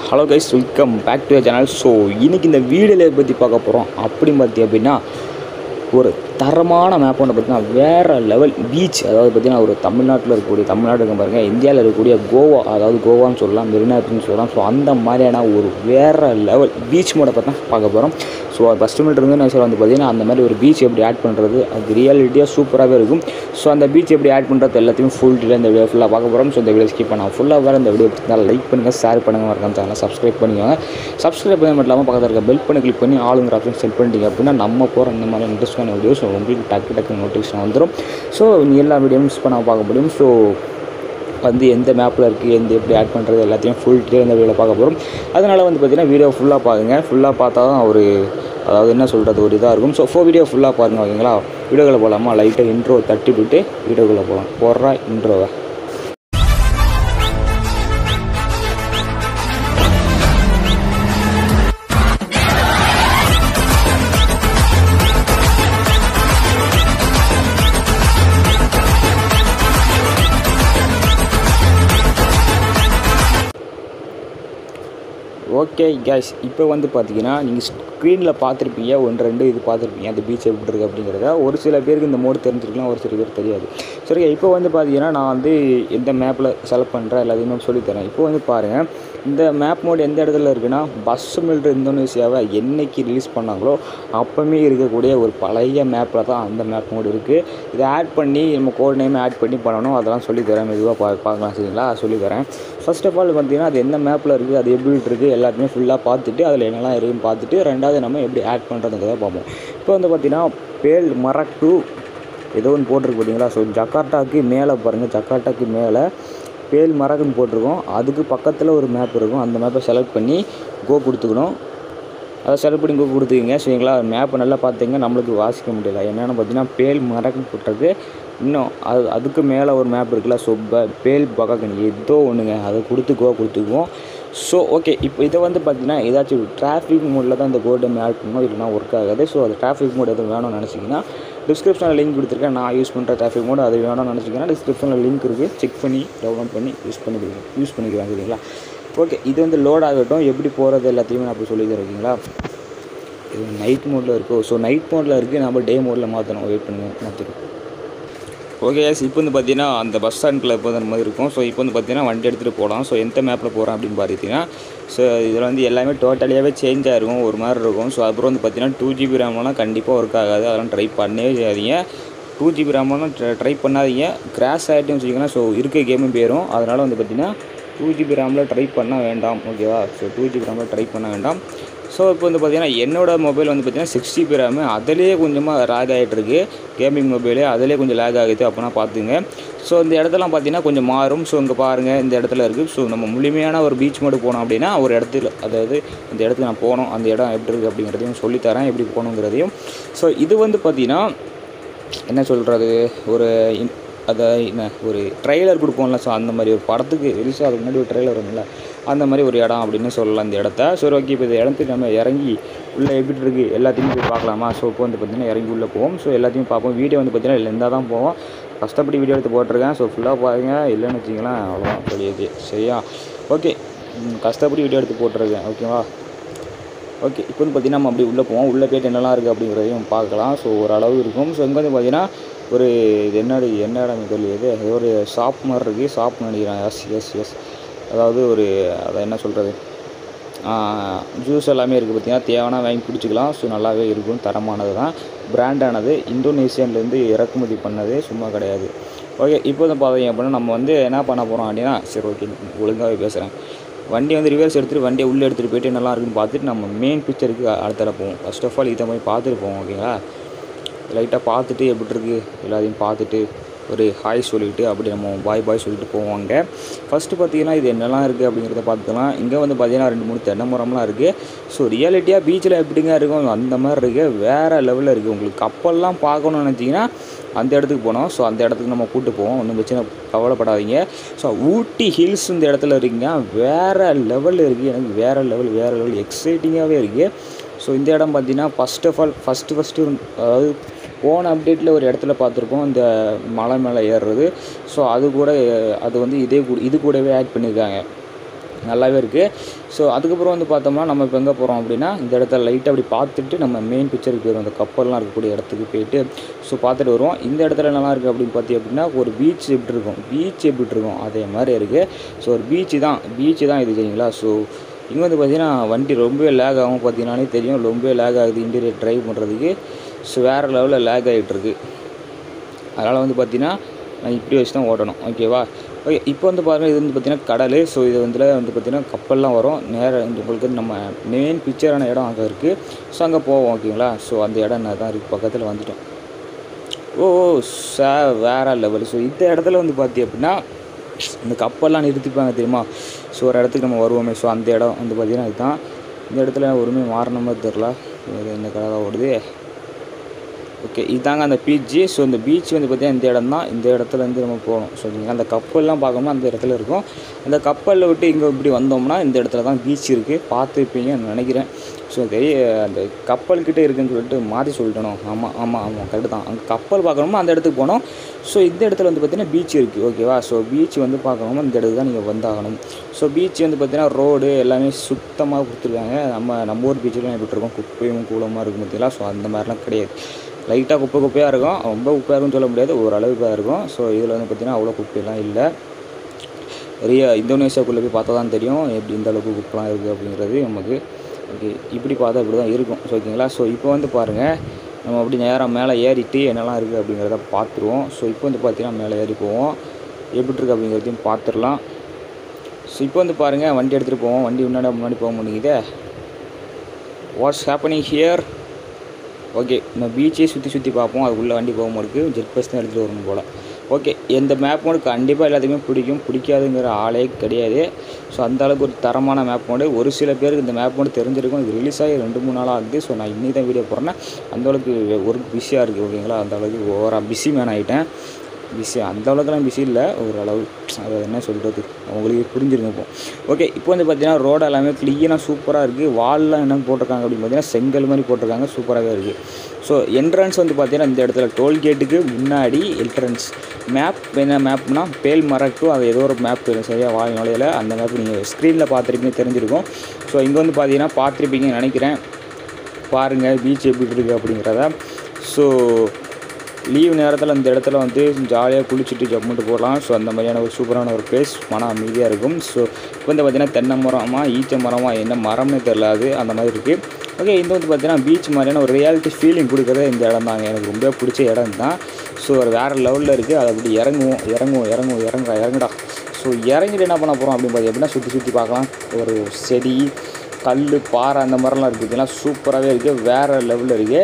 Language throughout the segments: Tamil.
hello guys welcome back to channel so இன்றைக்கி இந்த வீடியோவில் பற்றி பார்க்க போகிறோம் அப்படின்னு பார்த்தி அப்படின்னா ஒரு தரமான மேப் ஒன்று பார்த்தீங்கன்னா வேறு லெவல் பீச் அதாவது பார்த்தீங்கன்னா ஒரு தமிழ்நாட்டில் இருக்கக்கூடிய தமிழ்நாடு இருக்க பாருங்க இந்தியாவில் இருக்கக்கூடிய கோவா அதாவது கோவான்னு சொல்லலாம் மெரினா பீச்னு சொல்லலாம் ஸோ அந்த மாதிரியான ஒரு வேறு லெவல் பீச் மோட பார்த்தா பார்க்க போகிறோம் ஸோ ஃபஸ்ட்டு மினிட் இருந்து நான் சொல்ல வந்து பார்த்தீங்கன்னா அந்த மாதிரி ஒரு பீச் எப்படி ஆட் பண்ணுறது அது ரியாலிட்டியாக சூப்பராகவே இருக்கும் ஸோ அந்த பீச் எப்படி ஆட் பண்ணுறது எல்லாத்தையும் ஃபுல் டீலாக இந்த வீடியோ ஃபுல்லாக பார்க்க போகிறோம் ஸோ இந்த வீடியோ ஸ்கிப் பண்ணால் ஃபுல்லாக வேறு இந்த வீடியோ பிடிச்சிருந்தா லைக் பண்ணுங்கள் ஷேர் பண்ணுங்கள் மறக்காம சேனலை சப்ஸ்கிரைப் பண்ணிக்கோங்க சப்ஸ்கிரைப் பண்ண மட்டும் இல்லாமல் பக்கத்தில் இருக்க பெல் பண்ணி கிளிக் பண்ணி ஆளுங்கிற ஆப்ஷன் செட் பண்ணிட்டீங்க அப்படின்னா நம்ம போகிற இந்த மாதிரி இன்ட்ரெஸ்டான வீடியோஸ் உங்களுக்கு டக்கு டக்கு நோட்டிஃபிகேஷன் வந்துடும் ஸோ நீங்கள் எல்லா வீடியோவும் மிஸ் பண்ணாமல் பார்க்க முடியும் ஸோ வந்து எந்த மேப்பில் இருக்குது எந்த எப்படி ஆட் பண்ணுறது எல்லாத்தையும் ஃபுல் டீ இந்த வீடியோவில் பார்க்க போகிறோம் அதனால் வந்து பார்த்தீங்கன்னா வீடியோ ஃபுல்லாக பாருங்க ஃபுல்லாக பார்த்தா தான் ஒரு அதாவது என்ன சொல்கிறது ஒரு இதாக இருக்கும் ஸோ ஃபோ வீடியோ ஃபுல்லாக பாருங்க ஓகேங்களா வீடியோக்குள்ளே போகலாமா லைட்டாக இன்ட்ரோ தட்டி விட்டு வீடியோக்குள்ளே போகலாம் போடுறா இன்ட்ரோவை ஓகே கேஸ் இப்போ வந்து பார்த்தீங்கன்னா நீங்கள் ஸ்க்ரீனில் பார்த்துருப்பீங்க ஒன்று ரெண்டு இது பார்த்துருப்பீங்க அந்த பீச் எப்படி இருக்குது அப்படிங்கிறத ஒரு சில பேருக்கு இந்த மோடு தெரிஞ்சிருக்கலாம் ஒரு சில பேர் தெரியாது சரிங்க இப்போ வந்து பார்த்தீங்கன்னா நான் வந்து எந்த மேப்பில் செலக்ட் பண்ணுறேன் எல்லாத்தையுமே சொல்லித்தரேன் இப்போ வந்து பாருங்கள் இந்த மேப் மோடு எந்த இடத்துல இருக்குன்னா பஸ் மில்ட்ரு இந்தோனேசியாவை என்னைக்கு ரிலீஸ் பண்ணாங்களோ அப்போவுமே இருக்கக்கூடிய ஒரு பழைய மேப்பில் தான் அந்த மேப் மோடு இருக்குது இதை ஆட் பண்ணி நம்ம கோட் நேம் ஆட் பண்ணி பண்ணணும் அதெல்லாம் சொல்லித்தரேன் மெதுவாக பா பார்க்கலாம் சரிங்களா சொல்லித்தரேன் ஃபர்ஸ்ட் ஆஃப் ஆல் பார்த்தீங்கன்னா அது எந்த மேப்பில் இருக்குது அது எப்படி இருக்குது எல்லாத்தையுமே ஃபுல்லாக பார்த்துட்டு அதில் என்னெல்லாம் இருக்குன்னு பார்த்துட்டு ரெண்டாவது நம்ம எப்படி ஆட் பண்ணுறதுங்கிறத பார்ப்போம் இப்போ வந்து பார்த்தீங்கன்னா பேல் மரக் டூ ஏதோ ஒன்று போட்டிருக்கு பார்த்தீங்களா ஸோ ஜக்கார்ட்டாக்கு மேலே பாருங்கள் ஜக்கார்ட்டாக்கு மேலே பேல் மரகுன்னு போட்டிருக்கோம் அதுக்கு பக்கத்தில் ஒரு மேப் இருக்கும் அந்த மேப்பை செலக்ட் பண்ணி கோ கொடுத்துக்கணும் அதை செலக்ட் பண்ணி கோ கொடுத்துக்கிங்க சரிங்களா மேப்பை நல்லா பார்த்தீங்க நம்மளுக்கு வாசிக்க முடியல என்னென்னு பார்த்தீங்கன்னா பேல் மரகுன்னு போட்டிருக்கு இன்னும் அது அதுக்கு மேலே ஒரு மேப் இருக்குல்ல ஸோ ப பேல் பககன் ஏதோ ஒன்றுங்க அதை கொடுத்து கோ கொடுத்துக்குவோம் ஸோ ஓகே இப்போ இதை வந்து பார்த்தீங்கன்னா ஏதாச்சும் டிராஃபிக் மோடில் தான் இந்த கோல்டு ஆட் பண்ணணும் இல்லைனா ஒர்க் ஆகாது ஸோ அது டிராஃபிக் மோட் எதுவும் வேணும்னு நினச்சிங்கன்னா டிஸ்கிரிப்ஷனில் லிங்க் கொடுத்துருக்கேன் நான் யூஸ் பண்ணுற டிராஃபிக் மோட் அது வேணும்னு நினச்சிங்கன்னா டிஸ்கிரிப்ஷனில் லிங்க் இருக்குது செக் பண்ணி டவுன்லோட் பண்ணி யூஸ் பண்ணிக்கிறேன் யூஸ் பண்ணிக்கிறேன் சரிங்களா ஓகே இது வந்து லோட் ஆகட்டும் எப்படி போகிறது எல்லாத்தையுமே நான் அப்படி சொல்லி தருவீங்களா இது நைட் மோடில் இருக்கும் ஸோ நைட் மோடில் இருக்குது நம்ம டே மோடில் மாற்றணும் வெயிட் பண்ணுங்க மாற்றிடும் ஓகே எஸ் இப்போ வந்து பார்த்தீங்கன்னா அந்த பஸ் ஸ்டாண்டில் இப்போ அந்த மாதிரி இருக்கும் ஸோ இப்போ வந்து பார்த்தீங்கன்னா வண்டி எடுத்துகிட்டு போகலாம் ஸோ எந்த மேப்பில் போகிறோம் அப்படின்னு பார்த்தீங்கன்னா ஸோ இதில் வந்து எல்லாமே டோட்டலியாகவே சேஞ்ச் ஆகிருக்கும் ஒரு மாதிரி இருக்கும் ஸோ அப்புறம் வந்து பார்த்தீங்கன்னா டூ ஜிபி ரேம்லாம் கண்டிப்பாக ஒர்க் ஆகாது அதெல்லாம் ட்ரை பண்ணவே செய்யாதீங்க டூ ஜிபி ரேம்லாம் ட்ரை பண்ணாதீங்க கிராஷ் ஆகிட்டுன்னு வச்சிங்கன்னா ஸோ இருக்க கேமும் போயிடும் அதனால் வந்து பார்த்தீங்கன்னா டூ ஜிபி ரேமில் ட்ரை பண்ண வேண்டாம் ஓகேவா ஸோ டூ ஜிபி ரேமில் ட்ரை பண்ண வேண்டாம் ஸோ இப்போ வந்து பார்த்தீங்கன்னா என்னோடய மொபைல் வந்து பார்த்தீங்கன்னா சிக்ஸ் ஜிபி ரேமு அதிலே கொஞ்சமாக லேக் ஆகிட்டுருக்கு கேமிங் மொபைலு அதிலே கொஞ்சம் லேக் ஆகுது அப்படின்னா பார்த்துங்க ஸோ இந்த இடத்துலாம் பார்த்தீங்கன்னா கொஞ்சம் மாறும் ஸோ இங்கே பாருங்கள் இந்த இடத்துல இருக்குது ஸோ நம்ம முழுமையான ஒரு பீச் மோடு போனோம் அப்படின்னா ஒரு இடத்துல அதாவது இந்த இடத்துக்கு நான் போனோம் அந்த இடம் எப்படி இருக்குது அப்படிங்கிறதையும் சொல்லித்தரேன் எப்படி போகணுங்கிறதையும் ஸோ இது வந்து பார்த்தீங்கன்னா என்ன சொல்கிறது ஒரு அதை என்ன ஒரு ட்ரெய்லர் கொடுப்போம்ல ஸோ அந்த மாதிரி ஒரு படத்துக்கு ரிலீஸ் ஆகிறதுக்கு முன்னாடி ஒரு ட்ரெய்லர் வரும்ல அந்த மாதிரி ஒரு இடம் அப்படின்னு சொல்லலாம் இந்த இடத்த சரி ஓகே இப்போ இந்த இடத்துக்கு நம்ம இறங்கி உள்ளே எப்படி இருக்குது எல்லாத்தையும் போய் பார்க்கலாமா ஸோ இப்போ வந்து பார்த்திங்கன்னா இறங்கி உள்ளே போவோம் ஸோ எல்லாத்தையும் பார்ப்போம் வீடியோ வந்து பார்த்திங்கன்னா இருந்தால் தான் போவோம் கஷ்டப்பட்டு வீடியோ எடுத்து போட்டிருக்கேன் ஸோ ஃபுல்லாக பாருங்க இல்லைன்னு வச்சிங்களேன் அவ்வளோதான் சொல்லியது சரியா ஓகே கஷ்டப்பட்டு வீடியோ எடுத்து போட்டிருக்கேன் ஓகேவா ஓகே இப்போ வந்து பார்த்திங்கன்னா நம்ம அப்படி உள்ளே போவோம் உள்ளே போய்ட்டு என்னெல்லாம் இருக்குது அப்படிங்கிறதையும் பார்க்கலாம் ஸோ ஓரளவு இருக்கும் ஸோ இங்கே வந்து பார்த்திங்கன்னா ஒரு இது என்னது என்ன இடம் தெரியுது ஏதோ ஒரு ஷாப் மாதிரி இருக்குது ஷாப்னு நினைக்கிறேன் எஸ் எஸ் எஸ் அதாவது ஒரு அதை என்ன சொல்கிறது ஜூஸ் எல்லாமே இருக்குது பார்த்திங்கன்னா தேவையான வாங்கி குடிச்சிக்கலாம் ஸோ நல்லாவே இருக்கும் தரமானது தான் பிராண்டானது இந்தோனேஷியன்லேருந்து இறக்குமதி பண்ணது சும்மா கிடையாது ஓகே இப்போ வந்து பார்த்தீங்க அப்படின்னா நம்ம வந்து என்ன பண்ண போகிறோம் அப்படின்னா சரி ஓகே ஒழுங்காகவே பேசுகிறேன் வண்டி வந்து ரிவர்ஸ் எடுத்துகிட்டு வண்டியை உள்ளே எடுத்துகிட்டு போயிட்டு நல்லா இருக்குன்னு பார்த்துட்டு நம்ம மெயின் பிக்சருக்கு அடுத்தட போவோம் ஃபஸ்ட் ஆஃப் ஆல் இதை போய் பார்த்துட்டு போவோம் ஓகேங்களா லைட்டாக பார்த்துட்டு எப்படி இருக்குது எல்லாத்தையும் பார்த்துட்டு ஒரு ஹாய் சொல்லிவிட்டு அப்படி நம்ம பாய் பாய் சொல்லிட்டு போவாங்க ஃபஸ்ட்டு பார்த்தீங்கன்னா இது என்னெல்லாம் இருக்குது அப்படிங்கிறத பார்த்துக்கலாம் இங்கே வந்து பார்த்தீங்கன்னா ரெண்டு மூணு தென்னை மரம்லாம் இருக்குது ஸோ ரியாலிட்டியாக பீச்சில் எப்படிங்க இருக்கும் அந்த மாதிரி இருக்குது வேறு லெவலில் இருக்குது உங்களுக்கு கப்பல்லாம் பார்க்கணும்னு நினச்சிங்கன்னா அந்த இடத்துக்கு போனோம் ஸோ அந்த இடத்துக்கு நம்ம கூப்பிட்டு போவோம் ஒன்றும் பிரச்சனை கவலைப்படாதீங்க ஸோ ஊட்டி ஹில்ஸ் இந்த இடத்துல இருக்குங்க வேறு லெவலில் இருக்குது எனக்கு வேறு லெவல் வேறு லெவல் எக்ஸைட்டிங்காகவே இருக்குது ஸோ இந்த இடம் பார்த்தீங்கன்னா first of all first first அதாவது போன அப்டேட்டில் ஒரு இடத்துல பார்த்துருப்போம் இந்த மலை மேலே ஏறுறது ஸோ அது கூட அது வந்து இதே கூட இது கூடவே ஆட் பண்ணியிருக்காங்க நல்லாவே இருக்குது ஸோ அதுக்கப்புறம் வந்து பார்த்தோம்னா நம்ம இப்போ எங்கே போகிறோம் அப்படின்னா இந்த இடத்துல லைட்டாக அப்படி பார்த்துட்டு நம்ம மெயின் பிக்சருக்கு போயிடும் அந்த கப்பல்லாம் இருக்கக்கூடிய இடத்துக்கு போயிட்டு ஸோ பார்த்துட்டு வருவோம் இந்த இடத்துல நல்லா இருக்குது அப்படின்னு பார்த்தி அப்படின்னா ஒரு பீச் எப்படி இருக்கும் பீச் எப்படி இருக்கும் அதே மாதிரி இருக்குது ஸோ ஒரு பீச்சு தான் பீச்சு தான் இது சரிங்களா ஸோ இங்கே வந்து பார்த்தீங்கன்னா வண்டி ரொம்பவே லேக் ஆகும் பார்த்தீங்கன்னாலே தெரியும் ரொம்பவே லேக் ஆகுது இன்டீரியர் ட்ரைவ் பண்ணுறதுக்கு ஸோ வேறு லெவலில் லேக் ஆகிட்டுருக்கு அதனால் வந்து பார்த்தீங்கன்னா நான் இப்படி வச்சு தான் ஓட்டணும் ஓகேவா ஓகே இப்போ வந்து பாருங்கள் இது வந்து பார்த்தீங்கன்னா கடல் ஸோ இது வந்து வந்து பார்த்தீங்கன்னா கப்பல்லாம் வரும் நேராக இந்த உங்களுக்கு நம்ம மெயின் பிக்சரான இடம் அங்கே இருக்குது ஸோ அங்கே போவோம் ஓகேங்களா ஸோ அந்த இடம் நான் தான் இருக்குது பக்கத்தில் வந்துட்டோம் ஓ சே வேற லெவல் ஸோ இந்த இடத்துல வந்து பார்த்தி அப்படின்னா இந்த கப்பல்லாம் நிறுத்திப்பாங்க தெரியுமா ஸோ ஒரு இடத்துக்கு நம்ம வருவோமே ஸோ அந்த இடம் வந்து பார்த்திங்கன்னா இதுதான் இந்த இடத்துல ஒருமே மாறின மாதிரி தெரில இது இந்த கடை தான் ஓடுது ஓகே இதாங்க அந்த பீச்சு ஸோ இந்த பீச் வந்து பார்த்தீங்கன்னா இந்த இடம் தான் இந்த இடத்துலேருந்து நம்ம போகணும் ஸோ நீங்கள் அந்த கப்பல்லாம் பார்க்கணும்னா அந்த இடத்துல இருக்கும் அந்த கப்பலில் விட்டு இங்கே இப்படி வந்தோம்னா இந்த இடத்துல தான் பீச் இருக்குது பார்த்துருப்பீங்கன்னு நினைக்கிறேன் ஸோ தெரிய அந்த கப்பல்கிட்ட இருக்குன்னு சொல்லிட்டு மாற்றி சொல்லிட்டணும் ஆமாம் ஆமாம் ஆமாம் கரெக்டு தான் அங்கே கப்பல் பார்க்கணுமா அந்த இடத்துக்கு போனோம் ஸோ இந்த இடத்துல வந்து பார்த்தீங்கன்னா பீச் இருக்குது ஓகேவா ஸோ பீச் வந்து பார்க்கணுமா இந்த இடத்துக்கு தான் நீங்கள் வந்தாகணும் ஸோ பீச் வந்து பார்த்தீங்கன்னா ரோடு எல்லாமே சுத்தமாக கொடுத்துருக்காங்க நம்ம நம்ம ஊர் பீச்சில் எப்படி இருக்கும் குப்பையும் கூலமாக இருக்கும் பார்த்தீங்களா ஸோ அந்த மாதிரிலாம் கிடையாது லைட்டாக குப்பை குப்பையாக இருக்கும் ரொம்ப குப்பையாக இருக்கும்னு சொல்ல முடியாது ஓரளவுக்கு தான் இருக்கும் ஸோ இதில் வந்து பார்த்திங்கன்னா அவ்வளோ குப்பையெல்லாம் இல்லை நிறைய இந்தோனேஷியாவுக்குள்ளே போய் பார்த்தா தான் தெரியும் எப்படி இந்த அளவுக்கு குப்பெலாம் இருக்குது அப்படிங்கிறது நமக்கு ஓகே இப்படி பார்த்தா இப்படி தான் இருக்கும் ஸோ ஓகேங்களா ஸோ இப்போ வந்து பாருங்கள் நம்ம அப்படி நேராக மேலே ஏறிட்டு என்னெல்லாம் இருக்குது அப்படிங்கிறத பார்த்துருவோம் ஸோ இப்போ வந்து பார்த்தீங்கன்னா மேலே ஏறி போவோம் எப்படி இருக்குது அப்படிங்கிறதையும் பார்த்துடலாம் ஸோ இப்போ வந்து பாருங்கள் வண்டி எடுத்துகிட்டு போவோம் வண்டி முன்னாடி முன்னாடி போக முடியுதே வாட்ஸ் ஹேப்பனிங் ஹியர் ஓகே நம்ம பீச்சே சுற்றி சுற்றி பார்ப்போம் அதுக்குள்ளே வண்டி போக முடியுது ஜெட் பஸ் தான் எடுத்துகிட்டு வரணும் போல் ஓகே எந்த மேப் மோடு கண்டிப்பாக எல்லாத்துக்குமே பிடிக்கும் பிடிக்காதுங்கிற ஆளே கிடையாது ஸோ அந்த அளவுக்கு ஒரு தரமான மேப் மோடு ஒரு சில பேருக்கு இந்த மேப் மோடு தெரிஞ்சிருக்கும் இது ரிலீஸ் ஆகி ரெண்டு மூணு நாள் ஆகுது ஸோ நான் இன்னி தான் வீடியோ போடுறேன்னா அந்தளவுக்கு ஒர்க் பிஸியாக இருக்குது ஓகேங்களா அந்த அளவுக்கு ஓவராக பிஸி மேன் ஆகிட்டேன் பிஸி அந்த அளவுக்குலாம் பிஸி இல்லை ஓரளவு அதை என்ன சொல்கிறது உங்களுக்கு புரிஞ்சிருங்க இப்போ ஓகே இப்போ வந்து பார்த்தீங்கன்னா ரோடு எல்லாமே க்ளீனாக சூப்பராக இருக்குது வால்லாம் என்ன போட்டிருக்காங்க அப்படின்னு பார்த்தீங்கன்னா செங்கல் மாதிரி போட்டிருக்காங்க சூப்பராகவே இருக்குது ஸோ என்ட்ரன்ஸ் வந்து பார்த்தீங்கன்னா இந்த இடத்துல டோல்கேட்டுக்கு முன்னாடி என்ட்ரன்ஸ் மேப் என்ன மேப்னா பேல் மரட்டு அது ஏதோ ஒரு மேப் சரியாக வாய் நுழையில அந்த மேப் நீங்கள் ஸ்க்ரீனில் பார்த்துருப்பீங்க தெரிஞ்சிருக்கும் ஸோ இங்கே வந்து பார்த்தீங்கன்னா பார்த்துருப்பீங்கன்னு நினைக்கிறேன் பாருங்கள் பீச் எப்படி இருக்குது அப்படிங்கிறத ஸோ லீவ் நேரத்தில் இந்த இடத்துல வந்து ஜாலியாக குளிச்சுட்டு ஜம்முட்டு போகலாம் ஸோ அந்த மாதிரியான ஒரு சூப்பரான ஒரு பிளேஸ் மன அமைதியாக இருக்கும் ஸோ இப்போ வந்து பார்த்திங்கன்னா தென்னை மரமா ஈச்ச மரமா என்ன மரம்னே தெரில அது அந்த மாதிரி இருக்குது ஓகே இது வந்து பார்த்திங்கன்னா பீச் மாதிரியான ஒரு ரியாலிட்டி ஃபீலிங் கொடுக்குறது இந்த இடம் தாங்க எனக்கு ரொம்ப பிடிச்ச இடம் தான் ஸோ ஒரு வேறு லெவலில் இருக்குது அதை அப்படி இறங்குவோம் இறங்குவோம் இறங்குவோம் இறங்குடா இறங்குடா ஸோ இறங்கிட்டு என்ன பண்ண போகிறோம் அப்படின்னு பார்த்தி அப்படின்னா சுற்றி சுற்றி பார்க்கலாம் ஒரு செடி கல் பாறை அந்த மாதிரிலாம் இருக்குது இதெல்லாம் சூப்பராகவே இருக்குது வேறு லெவலில் இருக்குது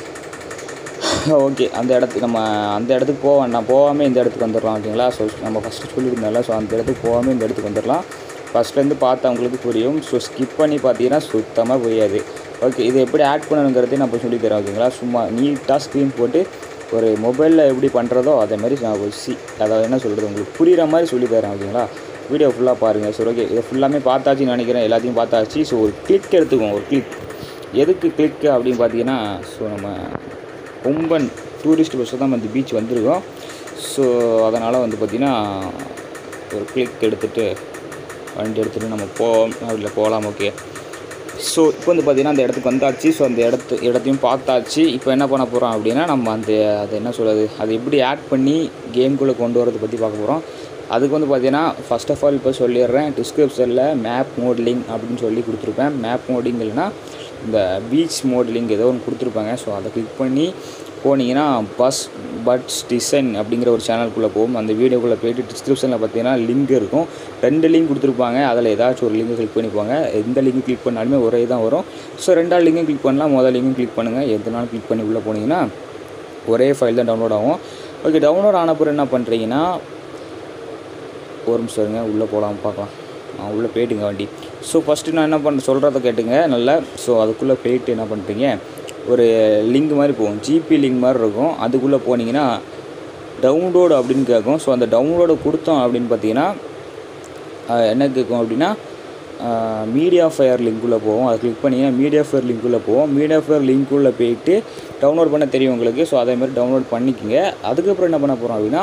ஓகே அந்த இடத்துக்கு நம்ம அந்த இடத்துக்கு போக வேண்டாம் போகாமல் இந்த இடத்துக்கு வந்துடலாம் ஓகேங்களா ஸோ நம்ம ஃபஸ்ட்டு சொல்லியிருந்தோம்ல ஸோ அந்த இடத்துக்கு போகாமல் இந்த இடத்துக்கு வந்துடலாம் ஃபஸ்ட்லேருந்து பார்த்தவங்களுக்கு புரியும் ஸோ ஸ்கிப் பண்ணி பார்த்தீங்கன்னா சுத்தமாக புரியாது ஓகே இது எப்படி ஆட் பண்ணணுங்கிறதையும் நான் இப்போ சொல்லித்தரேன் ஓகேங்களா சும்மா நீட்டாக ஸ்க்ரீன் போட்டு ஒரு மொபைலில் எப்படி பண்ணுறதோ அதே மாதிரி நான் ஒரு சி அதாவது என்ன சொல்கிறது உங்களுக்கு புரிகிற மாதிரி சொல்லித்தரேன் ஓகேங்களா வீடியோ ஃபுல்லாக பாருங்கள் ஸோ ஓகே இதை ஃபுல்லாமே பார்த்தாச்சுன்னு நினைக்கிறேன் எல்லாத்தையும் பார்த்தாச்சு ஸோ ஒரு கிளிக் எடுத்துக்குவோம் ஒரு கிளிக் எதுக்கு கிளிக் அப்படின்னு பார்த்தீங்கன்னா ஸோ நம்ம கொம்பன் டூரிஸ்ட் பஸ்ஸில் தான் இந்த பீச் வந்திருக்கோம் ஸோ அதனால் வந்து பார்த்திங்கன்னா ஒரு கிளிக் எடுத்துகிட்டு வண்டி எடுத்துகிட்டு நம்ம போவோம் அதில் போகலாம் ஓகே ஸோ இப்போ வந்து பார்த்திங்கன்னா அந்த இடத்துக்கு வந்தாச்சு ஸோ அந்த இடத்து இடத்தையும் பார்த்தாச்சு இப்போ என்ன பண்ண போகிறோம் அப்படின்னா நம்ம அந்த அது என்ன சொல்கிறது அது எப்படி ஆட் பண்ணி கேம்குள்ளே கொண்டு வரதை பற்றி பார்க்க போகிறோம் அதுக்கு வந்து பார்த்தீங்கன்னா ஃபஸ்ட் ஆஃப் ஆல் இப்போ சொல்லிடுறேன் டிஸ்கிரிப்ஷனில் மேப் மோட்லிங் அப்படின்னு சொல்லி கொடுத்துருப்பேன் மேப் மோடிங் இல்லைன்னா இந்த பீச் மோட்லிங் ஏதோ ஒன்று கொடுத்துருப்பாங்க ஸோ அதை கிளிக் பண்ணி போனீங்கன்னா பஸ் பட்ஸ் டிசைன் அப்படிங்கிற ஒரு சேனலுக்குள்ளே போகும் அந்த வீடியோக்குள்ளே போயிட்டு டிஸ்கிரிப்ஷனில் பார்த்தீங்கன்னா லிங்க் இருக்கும் ரெண்டு லிங்க் கொடுத்துருப்பாங்க அதில் ஏதாச்சும் ஒரு லிங்க் கிளிக் பண்ணிப்பாங்க எந்த லிங்க் கிளிக் பண்ணாலுமே ஒரே தான் வரும் ஸோ ரெண்டாவது லிங்கும் கிளிக் பண்ணலாம் முதல் லிங்கும் கிளிக் பண்ணுங்கள் எதுனாலும் கிளிக் பண்ணி உள்ளே போனீங்கன்னா ஒரே ஃபைல் தான் டவுன்லோட் ஆகும் ஓகே டவுன்லோட் ஆன பிறகு என்ன பண்ணுறீங்கன்னா ஒரு நிமிஷம் இருங்க உள்ளே போகலாம் பார்க்கலாம் ஆ உள்ளே போயிட்டுங்க வண்டி ஸோ ஃபஸ்ட்டு நான் என்ன பண்ண சொல்கிறத கேட்டுங்க நல்லா ஸோ அதுக்குள்ளே போயிட்டு என்ன பண்ணுறீங்க ஒரு லிங்க் மாதிரி போகும் ஜிபி லிங்க் மாதிரி இருக்கும் அதுக்குள்ளே போனீங்கன்னா டவுன்லோடு அப்படின்னு கேட்கும் ஸோ அந்த டவுன்லோடு கொடுத்தோம் அப்படின்னு பார்த்தீங்கன்னா ஆஹ், என்ன கேட்கும் அப்படின்னா மீடியா ஃபயர் லிங்க்குள்ளே போவோம் அதை கிளிக் பண்ணிங்கன்னா மீடியா ஃபயர் லிங்க்குள்ளே போவோம் மீடியா ஃபயர் லிங்க்குள்ளே போயிட்டு டவுன்லோட் பண்ண தெரியும் உங்களுக்கு ஸோ அதே மாதிரி டவுன்லோட் பண்ணிக்கோங்க அதுக்கப்புறம் என்ன பண்ண போகிறோம் அப்படின்னா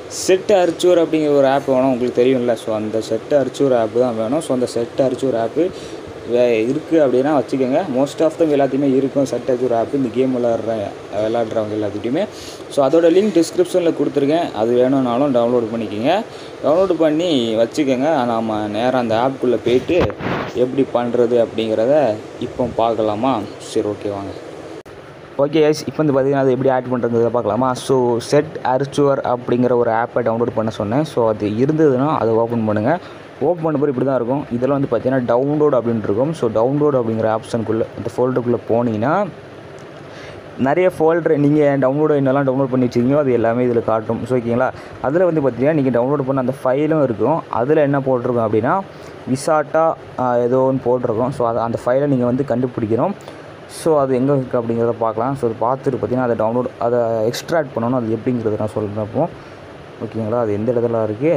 செட் அரிச்சூர் அப்படிங்கிற ஒரு ஆப் வேணும் உங்களுக்கு தெரியும்ல ஸோ அந்த செட் அரிச்சூர் ஆப் தான் வேணும் ஸோ அந்த செட் அரிச்சூர் ஆப்பு இருக்குது அப்படின்னா வச்சுக்கோங்க மோஸ்ட் ஆஃப் தம் எல்லாத்தையுமே இருக்கும் செட் அரிச்சூர் ஆப் இந்த கேம் விளாட்ற விளாட்றவங்க எல்லாத்துட்டையுமே ஸோ அதோட லிங்க் டிஸ்கிரிப்ஷனில் கொடுத்துருக்கேன் அது வேணும்னாலும் டவுன்லோட் பண்ணிக்கோங்க டவுன்லோட் பண்ணி வச்சுக்கோங்க நாம் நேராக அந்த ஆப்புக்குள்ளே போயிட்டு எப்படி பண்ணுறது அப்படிங்கிறத இப்போ பார்க்கலாமா சரி ஓகே வாங்க ஓகே எஸ் இப்போ வந்து பார்த்தீங்கன்னா அது எப்படி ஆட் பண்ணுறதுங்கிறத பார்க்கலாமா ஸோ செட் அர்ச்சுவர் அப்படிங்கிற ஒரு ஆப்பை டவுன்லோட் பண்ண சொன்னேன் ஸோ அது இருந்ததுன்னா அதை ஓப்பன் பண்ணுங்கள் ஓப்பன் பண்ணும்போது இப்படி தான் இருக்கும் இதில் வந்து பார்த்தீங்கன்னா டவுன்லோட் அப்படின்னு இருக்கும் ஸோ டவுன்லோட் அப்படிங்கிற ஆப்ஷனுக்குள்ளே இந்த ஃபோல்டருக்குள்ளே போனீங்கன்னா நிறைய ஃபோல்டர் நீங்கள் டவுன்லோடு என்னெல்லாம் டவுன்லோட் பண்ணி வச்சிருக்கீங்களோ அது எல்லாமே இதில் காட்டும் ஸோ ஓகேங்களா அதில் வந்து பார்த்தீங்கன்னா நீங்கள் டவுன்லோட் பண்ண அந்த ஃபைலும் இருக்கும் அதில் என்ன போட்டிருக்கோம் அப்படின்னா விசாட்டா ஏதோ ஒன்று போட்டிருக்கோம் ஸோ அதை அந்த ஃபைலை நீங்கள் வந்து கண்டுபிடிக்கணும் ஸோ அது எங்கே இருக்குது அப்படிங்கிறத பார்க்கலாம் ஸோ அது பார்த்துட்டு பார்த்தீங்கன்னா அதை டவுன்லோட் அதை எக்ஸ்ட்ராக்ட் பண்ணணும் அது எப்படிங்கிறத நான் சொல்கிறேன் அப்போ ஓகேங்களா அது எந்த இடத்துல இருக்குது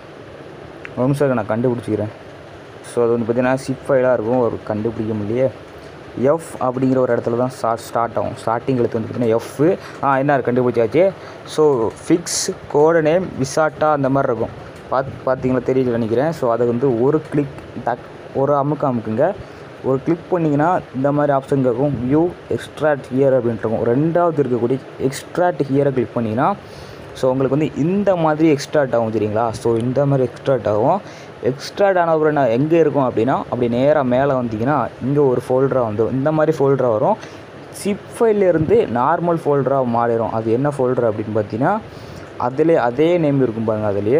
ஒரு நிமிஷம் நான் கண்டுபிடிச்சிக்கிறேன் ஸோ அது வந்து பார்த்தீங்கன்னா சிப் ஃபைலாக இருக்கும் ஒரு கண்டுபிடிக்க முடியலையே எஃப் அப்படிங்கிற ஒரு இடத்துல தான் ஸ்டார்ட் ஸ்டார்ட் ஆகும் ஸ்டார்டிங் எழுத்து வந்து பார்த்தீங்கன்னா எஃப் ஆ என்ன கண்டுபிடிச்சாச்சு ஸோ ஃபிக்ஸ் கோட நேம் விசாட்டா அந்த மாதிரி இருக்கும் பார்த்து பார்த்தீங்களா தெரியல நினைக்கிறேன் ஸோ அதை வந்து ஒரு கிளிக் டக் ஒரு அமுக்கு அமுக்குங்க ஒரு கிளிக் பண்ணிங்கன்னா இந்த மாதிரி ஆப்ஷன் இருக்கும் வியூ எக்ஸ்ட்ராக்ட் ஹியர் அப்படின்ட்டு இருக்கும் ரெண்டாவது இருக்கக்கூடிய எக்ஸ்ட்ராக்ட் ஹியரை கிளிக் பண்ணிங்கன்னா ஸோ உங்களுக்கு வந்து இந்த மாதிரி எக்ஸ்ட்ராக்ட் ஆகும் சரிங்களா ஸோ இந்த மாதிரி எக்ஸ்ட்ராக்ட் ஆகும் எக்ஸ்ட்ராக்ட் ஆன அப்புறம் நான் எங்கே இருக்கும் அப்படின்னா அப்படி நேராக மேலே வந்தீங்கன்னா இங்கே ஒரு ஃபோல்டராக வந்து இந்த மாதிரி ஃபோல்டராக வரும் சிப் ஃபைல்லேருந்து நார்மல் ஃபோல்டராக மாறிடும் அது என்ன ஃபோல்டர் அப்படின்னு பார்த்தீங்கன்னா அதிலே அதே நேம் இருக்கும் பாருங்கள் அதுலேயே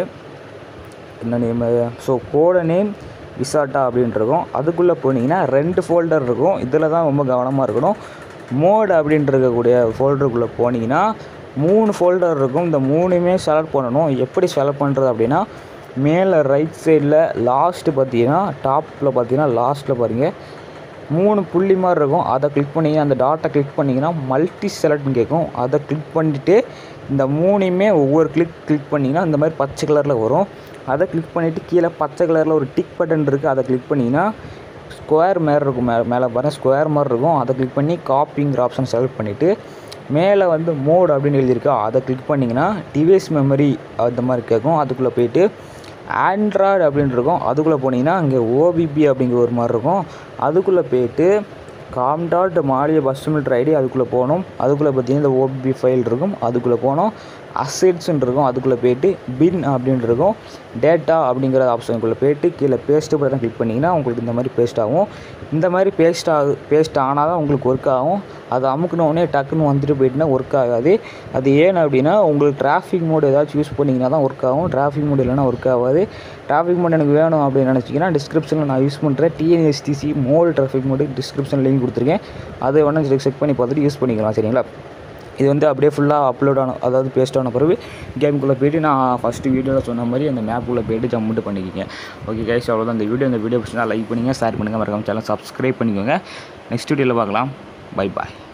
என்ன நேம் ஸோ கோட நேம் விசாட்டா அப்படின்ட்டு இருக்கும் அதுக்குள்ளே போனீங்கன்னா ரெண்டு ஃபோல்டர் இருக்கும் இதில் தான் ரொம்ப கவனமாக இருக்கணும் மோட் அப்படின்ட்டு இருக்கக்கூடிய ஃபோல்டருக்குள்ளே போனீங்கன்னா மூணு ஃபோல்டர் இருக்கும் இந்த மூணுமே செலக்ட் பண்ணணும் எப்படி செலக்ட் பண்ணுறது அப்படின்னா மேலே ரைட் சைடில் லாஸ்ட்டு பார்த்தீங்கன்னா டாப்பில் பார்த்தீங்கன்னா லாஸ்ட்டில் பாருங்கள் மூணு புள்ளி மாதிரி இருக்கும் அதை கிளிக் பண்ணிங்கன்னா அந்த டாட்டை கிளிக் பண்ணிங்கன்னா மல்டி செலக்ட்னு கேட்கும் அதை கிளிக் பண்ணிவிட்டு இந்த மூணையுமே ஒவ்வொரு கிளிக் கிளிக் பண்ணிங்கன்னா இந்த மாதிரி பச்சை கலரில் வரும் அதை கிளிக் பண்ணிவிட்டு கீழே பச்சை கலரில் ஒரு டிக் பட்டன் இருக்குது அதை கிளிக் பண்ணிங்கன்னா ஸ்கொயர் மாதிரி இருக்கும் மே மேலே பாருங்கள் ஸ்கொயர் மாதிரி இருக்கும் அதை கிளிக் பண்ணி காப்பிங்கிற ஆப்ஷன் செலக்ட் பண்ணிவிட்டு மேலே வந்து மோட் அப்படின்னு எழுதியிருக்கா அதை கிளிக் பண்ணிங்கன்னா டிவைஸ் மெமரி அந்த மாதிரி கேட்கும் அதுக்குள்ளே போயிட்டு ஆண்ட்ராய்டு அப்படின்னு இருக்கும் அதுக்குள்ளே போனீங்கன்னா அங்கே ஓபிபி அப்படிங்கிற ஒரு மாதிரி இருக்கும் அதுக்குள்ளே போயிட்டு காம் டாட் மாலிய பஸ் மீட்டர் ஐடி அதுக்குள்ளே போகணும் அதுக்குள்ளே பார்த்தீங்கன்னா இந்த ஓபிபி ஃபைல் இருக்கும் அதுக்குள்ளே போனோம் அசெட்ஸ்ன்னு இருக்கும் அதுக்குள்ளே போயிட்டு பின் அப்படின்னு இருக்கும் டேட்டா அப்படிங்கிற ஆப்ஷனுக்குள்ளே போயிட்டு கீழே பேஸ்ட்டு பட்டன் கிளிக் பண்ணிங்கன்னா உங்களுக்கு இந்த மாதிரி பேஸ்ட் ஆகும் இந்த மாதிரி பேஸ்ட் ஆகு பேஸ்ட் ஆனால் தான் உங்களுக்கு ஒர்க் ஆகும் அதை அமுக்குனோடனே டக்குன்னு வந்துட்டு போயிட்டுனா ஒர்க் ஆகாது அது ஏன் அப்படின்னா உங்களுக்கு டிராஃபிக் மோடு ஏதாச்சும் யூஸ் பண்ணிங்கன்னா தான் ஒர்க் ஆகும் டிராஃபிக் மோடு இல்லைனா ஒர்க் ஆகாது டிராஃபிக் மோட் எனக்கு வேணும் அப்படின்னு நினச்சிங்கன்னா டிஸ்கிரிப்ஷனில் நான் யூஸ் பண்ணுறேன் TNSTC mode traffic mode description link கொடுத்துருக்கேன் அதை வேணால் செக் பண்ணி பார்த்துட்டு யூஸ் பண்ணிக்கலாம் சரிங்களா இது வந்து அப்படியே ஃபுல்லாக அப்லோட் ஆன அதாவது பேஸ்ட் ஆன பிறகு கேமுக்குள்ளே போயிட்டு நான் ஃபஸ்ட்டு வீடியோவில் சொன்ன மாதிரி அந்த மேப்புக்குள்ளே போயிட்டு ஜம்முட்டு பண்ணிக்கிங்க ஓகே கைஸ் அவ்வளோதான் இந்த வீடியோ இந்த வீடியோ பிடிச்சினா லைக் பண்ணுங்கள் ஷேர் பண்ணுங்கள் மறக்காம சேனல் சப்ஸ்கிரைப் பண்ணிக்கோங்க நெக்ஸ்ட் வீடியோவில் பார்க்கலாம் பை பாய்